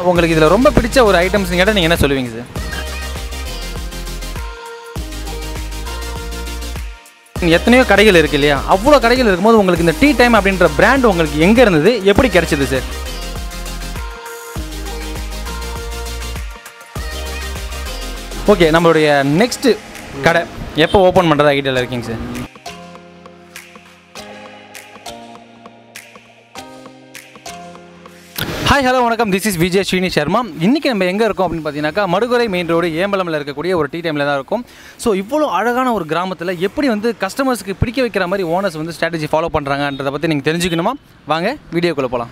உங்களுக்கு இதில் ரொம்ப பிடிச்ச ஒரு ஐட்டம்ஸ் கேட்டால் நீங்கள் என்ன சொல்லுவீங்க சார் எத்தனையோ கடைகள் இருக்கு இல்லையா அவ்வளோ கடைகள் இருக்கும்போது உங்களுக்கு இந்த டீ டைம் அப்படின்ற பிராண்ட் உங்களுக்கு எங்கே இருந்தது எப்படி கிடைச்சது சார் ஓகே நம்மளுடைய நெக்ஸ்ட் கடை எப்போ ஓப்பன் பண்ணுறதா ஐடியாவில் இருக்கீங்க சார் ஹாய் ஹலோ வணக்கம் திஸ் இஸ் விஜய் ஸ்ரீனி சர்மா இன்றைக்கி நம்ம எங்கே இருக்கோம் அப்படின்னு பார்த்தீங்கன்னாக்கா மடுகுறை மெயின் ரோடு ஏம்பலமில் இருக்கக்கூடிய ஒரு டீ டைமில் தான் இருக்கும் ஸோ இவ்வளோ அழகான ஒரு கிராமத்தில் எப்படி வந்து கஸ்டமர்ஸ்க்கு பிடிக்க வைக்கிற மாதிரி ஓனர்ஸ் வந்து ஸ்ட்ராட்டஜி ஃபாலோ பண்ணுறாங்கன்றதை பற்றி நீங்கள் தெரிஞ்சுக்கணுமா வாங்க வீடியோக்குள்ளே போகலாம்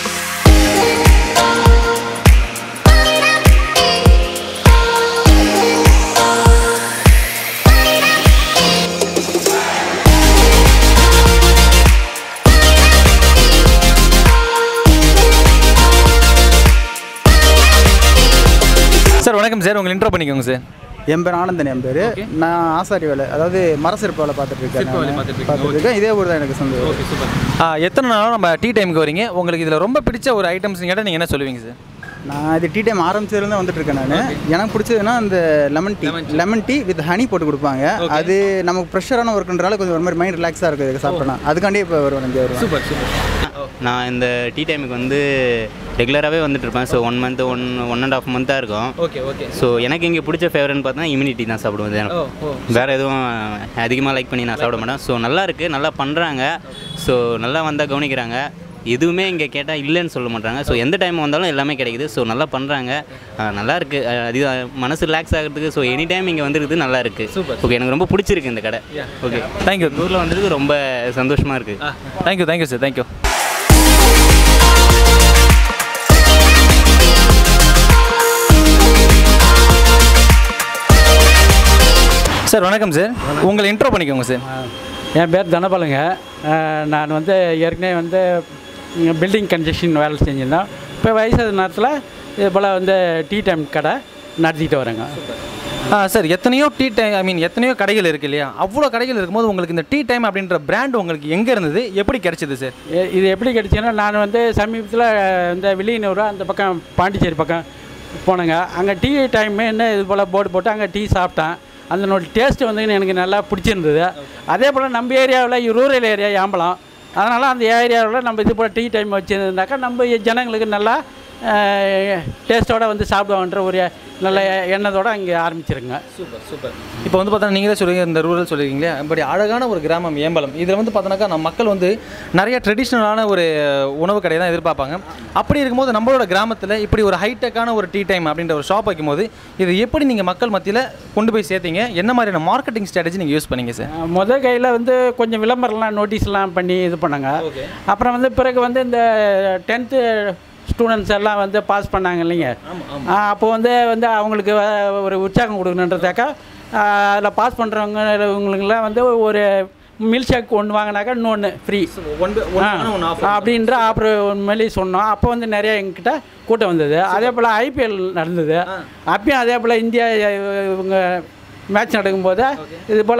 சார் வணக்கம் சார் உங்களை இன்ட்ரோ பண்ணிக்கோங்க சார் என் பேர் ஆனந்தன் என் பேர் நான் ஆசாரி வேலை அதாவது மர சிற்ப வேலை பார்த்துட்டு இருக்கேன் சிற்ப வேலை நான். பார்த்துட்டு இருக்கீங்க. பார்த்துட்டு இருக்கேன் இதே ஊர் தான் எனக்கு சொந்த ஊர். ஆ, எத்தனை நாளும் நம்ம டீ டைமுக்கு வரீங்க உங்களுக்கு இதில் ரொம்ப பிடிச்ச ஒரு ஐட்டம்ஸ் கேட்டால் நீங்கள் என்ன சொல்லுவீங்க சார் நான் இது டீ டைம் ஆரம்பிச்சதுலேருந்து வந்துட்டு இருக்கேன் நான் எனக்கு பிடிச்சதுன்னா இந்த lemon tea lemon tea with honey போட்டு கொடுப்பாங்க அது நமக்கு ப்ரெஷரான ஒர்க்குன்றால கொஞ்சம் ஒரு மாதிரி மைண்ட் ரிலாக்ஸாக இருக்குது இதுக்கு சாப்பிட்டேன் அதுக்காண்டியே இப்போ வருவேன் இங்கே வருவேன் சூப்பர் சூப்பர் நான் இந்த டீ டைமுக்கு வந்து ரெகுலராகவே வந்துட்டு இருப்பேன் so one month one one and half மந்த்தாக இருக்கும் ஓகே ஓகே ஸோ எனக்கு இங்கே பிடிச்ச ஃபேவரட்னு பார்த்தா இம்யூனிட்டி தான் சாப்பிடுவேன் ஓ எனக்கு ஓ வேறு எதுவும் அதிகமாக லைக் பண்ணி நான் சாப்பிட மாட்டேன் ஸோ நல்லா இருக்குது நல்லா பண்ணுறாங்க ஸோ நல்லா வந்தால் கவனிக்கிறாங்க எதுவுமே இங்கே கேட்டால் இல்லைன்னு சொல்ல மாட்டாங்க ஸோ எந்த டைம் வந்தாலும் எல்லாமே கிடைக்குது ஸோ நல்லா பண்ணுறாங்க நல்லா இருக்குது அது மனசு ரிலாக்ஸ் ஆகிறதுக்கு ஸோ எனி டைம் இங்கே வந்துருக்குது நல்லா இருக்குது Super. ஓகே எனக்கு ரொம்ப பிடிச்சிருக்கு இந்த கடை ஓகே தேங்க்யூ ஊரில் வந்ததுக்கு ரொம்ப சந்தோஷமாக இருக்குது thank you thank you sir thank you sir வணக்கம் சார் உங்களை இன்ட்ரோ பண்ணிக்கோங்க சார் என் பேர் தனபாலுங்க அஹ் நான் வந்து ஏற்கனவே வந்து பில்டிங் கன்ஸ்ட்ரக்ஷன் வேலை செஞ்சிருந்தோம் இப்போ வயசு நேரத்தில் இது போல் வந்து டீ டைம் கடை நடத்திட்டு வரேங்க ஆ சார் எத்தனையோ டீ டைம் ஐ மீன் எத்தனையோ கடைகள் இருக்கு இல்லையா அவ்வளோ கடைகள் இருக்கும்போது உங்களுக்கு இந்த டீ டைம் அப்படின்ற பிராண்ட் உங்களுக்கு எங்கே இருந்தது எப்படி கிடைச்சது சார் இ- இது எப்படி கிடைச்சுன்னா நான் வந்து சமீபத்தில் இந்த வில்லியனூர் அந்த பக்கம் பாண்டிச்சேரி பக்கம் போனேங்க அங்கே டீ டைம் என்ன இது போல் போர்டு போட்டு அங்கே டீ சாப்பிட்டேன் அதனோட டேஸ்ட் வந்து எனக்கு நல்லா பிடிச்சிருந்தது அதே போல் நம்ம ஏரியாவில் ரூரல் ஏரியா யாம்பலம் அதனால் அந்த ஏரியாவில் நம்ம இது போல் டீ டைம் வச்சுருந்தாக்கா நம்ம ஜனங்களுக்கு நல்லா டேஸ்ட்டோட வந்து சாப்பிடுவான்ற ஒரு நல்ல எண்ணத்தோடு அங்கே ஆரம்பிச்சிருங்க சூப்பர் சூப்பர் இப்போ வந்து பார்த்தா நீங்களே சொல்லுவீங்க இந்த ரூரல் சொல்லியிருக்கீங்களே இப்படி அழகான ஒரு கிராமம் ஏம்பலம் இதில் வந்து பார்த்தோன்னாக்கா நம்ம மக்கள் வந்து நிறைய ட்ரெடிஷ்னலான ஒரு உணவு கடையை தான் எதிர்பார்ப்பாங்க அப்படி இருக்கும்போது நம்மளோட கிராமத்தில் இப்படி ஒரு ஹைடெக்கான ஒரு டீ டைம் அப்படின்ற ஒரு ஷாப் வைக்கும்போது இது எப்படி நீங்கள் மக்கள் மத்தியில் கொண்டு போய் சேர்த்தீங்க என்ன மாதிரியான மார்க்கெட்டிங் ஸ்ட்ராட்டஜி நீங்கள் யூஸ் பண்ணீங்க சார் முத கையில் வந்து கொஞ்சம் விளம்பரம்லாம் நோட்டீஸ்லாம் பண்ணி இது பண்ணாங்க அப்புறம் வந்து பிறகு வந்து இந்த டென்த்து ஸ்டூடெண்ட்ஸ் எல்லாம் வந்து பாஸ் பண்ணாங்க இல்லைங்க ஆ, அப்போ வந்து வந்து அவங்களுக்கு வ- ஒரு உற்சாகம் கொடுக்கணுன்றதாக்கா அதில் பாஸ் பண்ணுறவங்க இவங்களுக்குலாம் வந்து ஒரு மில்க் ஷேக் ஒன்று வாங்கினாக்கா இன்னொன்று ஃப்ரீ அப்படின்ற அப்புறம் உண்மையிலேயே சொன்னோம் அப்போ வந்து நிறைய எங்ககிட்ட கூட்டம் வந்தது அதே போல் ஐபிஎல் நடந்தது அப்பயும் அதே போல் இந்தியா அஹ், இவங்க மேட்ச் நடக்கும்போது இது போல்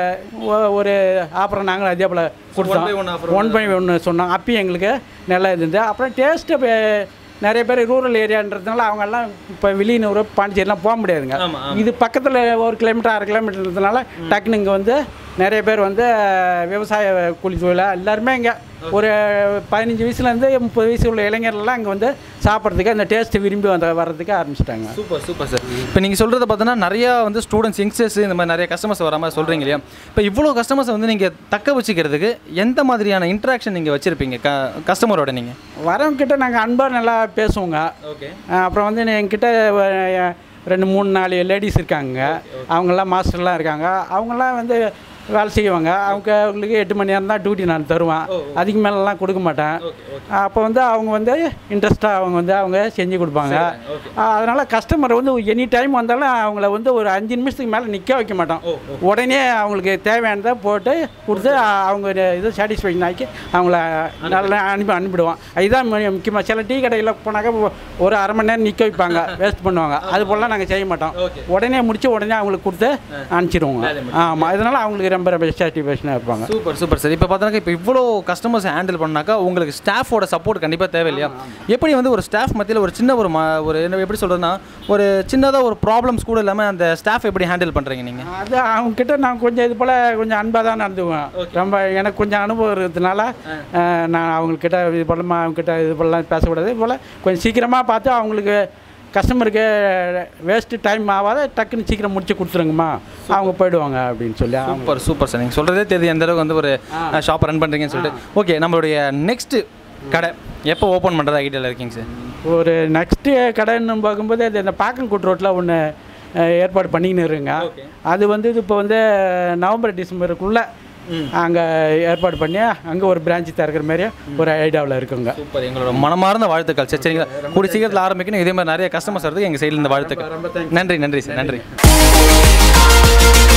ஒரு ஆஃபர் நாங்களும் அதே போல் கொடுத்தோம் ஒன் பை ஒன்று சொன்னோம் அப்பயும் எங்களுக்கு நல்லா இருந்தது அப்புறம் டேஸ்ட்டு நிறைய பேர் ரூரல் ஏரியான்றதுனால அவங்கெல்லாம் இப்போ வெளியினூர் பாண்டிச்சேரிலாம் போக முடியாதுங்க இது பக்கத்தில் ஒரு கிலோமீட்டர் அரை கிலோமீட்டர்ன்றதுனால டக்குன்னு இங்கே வந்து நிறைய பேர் வந்து விவசாய கூலி தொழிலாக எல்லாருமே இங்கே ஒரு பதினஞ்சு வயசுலேருந்து முப்பது வயசு உள்ள இளைஞர்கள்லாம் இங்கே வந்து சாப்பிட்றதுக்கு அந்த டேஸ்ட்டு விரும்பி வந்த வர்றதுக்கு ஆரம்பிச்சிட்டாங்க சூப்பர் சூப்பர் சார் இப்போ நீங்கள் சொல்கிறத பார்த்தோன்னா நிறையா வந்து ஸ்டூடெண்ட்ஸ் யங்ஸ்டர்ஸ் இந்த மாதிரி நிறைய கஸ்டமர்ஸ் வர மாதிரி சொல்கிறீங்க இல்லையா இப்போ இவ்வளோ கஸ்டமர்ஸை வந்து நீங்கள் தக்க வச்சுக்கிறதுக்கு எந்த மாதிரியான இன்ட்ராக்ஷன் நீங்கள் வச்சுருப்பீங்க க கஸ்டமரோட நீங்கள் வரவங்க கிட்ட நாங்கள் அன்பாக நல்லா பேசுவோங்க ஓகே அஹ் அப்புறம் வந்து என்கிட்ட அஹ், ரெண்டு மூணு நாலு லேடிஸ் இருக்காங்க அவங்கெல்லாம் மாஸ்டர்லாம் இருக்காங்க அவங்கெல்லாம் வந்து வேலை செய்வாங்க அவங்க அவங்களுக்கு எட்டு மணி நேரம் தான் டியூட்டி நான் தருவேன் அதுக்கு மேலெலாம் கொடுக்க மாட்டேன் அப்போ வந்து அவங்க வந்து இன்ட்ரெஸ்ட்டாக அவங்க வந்து அவங்க செஞ்சு கொடுப்பாங்க அதனால் கஸ்டமர் வந்து எனி டைம் வந்தாலும் அவங்கள வந்து ஒரு அஞ்சு நிமிஷத்துக்கு மேலே நிற்க வைக்க மாட்டோம் உடனே அவங்களுக்கு தேவையானதை போட்டு கொடுத்து அஹ், அவங்க இது சாட்டிஸ்ஃபேக்ஷன் ஆக்கி அவங்கள நல்லா அனுப்பி அனுப்பிடுவோம் இதுதான் முக்கியமாக சில டீ கடையில் போனாக்கா ஒ- ஒரு அரை மணி நேரம் நிற்க வைப்பாங்க வேஸ்ட் பண்ணுவாங்க அது போலலாம் நாங்கள் செய்ய மாட்டோம் உடனே முடிச்சு உடனே அவங்களுக்கு கொடுத்து அனுப்பிச்சிடுவோங்க ஆமாம் இதனால் அவங்களுக்கு ரொம்ப ரொம்ப சாட்டிஸ்ஃபேக்ஷனாக இருப்பாங்க சூப்பர் சூப்பர் சார் இப்போ பார்த்தோன்னா இப்போ இவ்வளோ கஸ்டமர்ஸ் ஹேண்டில் பண்ணாக்கா உங்களுக்கு ஸ்டாஃபோட சப்போர்ட் கண்டிப்பாக தேவை இல்லையா எப்படி வந்து ஒரு ஸ்டாஃப் மத்தியில் ஒரு சின்ன ஒரு ம- ஒரு என்ன எப்படி சொல்கிறதுனா ஒரு சின்னதாக ஒரு ப்ராப்ளம்ஸ் கூட இல்லாமல் அந்த ஸ்டாஃப் எப்படி ஹேண்டில் பண்ணுறீங்க நீங்கள் அது அவங்க கிட்ட நான் கொஞ்சம் இது போல் கொஞ்சம் அன்பாக தான் நடந்துக்குவேன் ரொம்ப எனக்கு கொஞ்சம் அனுபவம் இருக்கிறதுனால அஹ், நான் அவங்கக்கிட்ட இது போலமா அவங்கக்கிட்ட இது போலலாம் பேசக்கூடாது இது போல் கொஞ்சம் சீக்கிரமாக பார்த்து அவங்களுக்கு கஸ்டமருக்கு வேஸ்ட்டு டைம் ஆகாத டக்குன்னு சீக்கிரம் முடிச்சு கொடுத்துருங்கம்மா அவங்க போயிடுவாங்க அப்படின்னு சொல்லி அவங்க சூப்பர் சூப்பர் சார் நீங்கள் சொல்கிறதே தெரியுது எந்த அளவுக்கு வந்து ஒரு ஷாப் ரன் பண்ணுறீங்கன்னு சொல்லிட்டு ஓகே நம்மளுடைய நெக்ஸ்ட்டு கடை எப்போ ஓப்பன் பண்ணுறதா ஐடியாவில் இருக்கீங்க சார் ஒரு நெக்ஸ்ட்டு கடைன்னு பார்க்கும்போது அது இந்த பாக்கன்கோட் ரோட்டில் ஒன்று ஏற்பாடு பண்ணிக்கின்னு இருங்க அது வந்து இப்போ வந்து நவம்பர் டிசம்பருக்குள்ளே அங்கே ஏற்பாடு பண்ணி அங்கே ஒரு பிரான்ச்சு திறக்கிற மாதிரி ஒரு ஐடியாவில் இருக்குங்க சூப்பர் எங்களோட மனமார்ந்த வாழ்த்துக்கள் சரி சரிங்களா கூடிய சீக்கிரத்தில் ஆரம்பிக்கணும் இதே மாதிரி நிறைய கஸ்டமர்ஸ் வரதுக்கு எங்கள் சைடில் இந்த வாழ்த்துக்கள் நன்றி நன்றி சார் நன்றி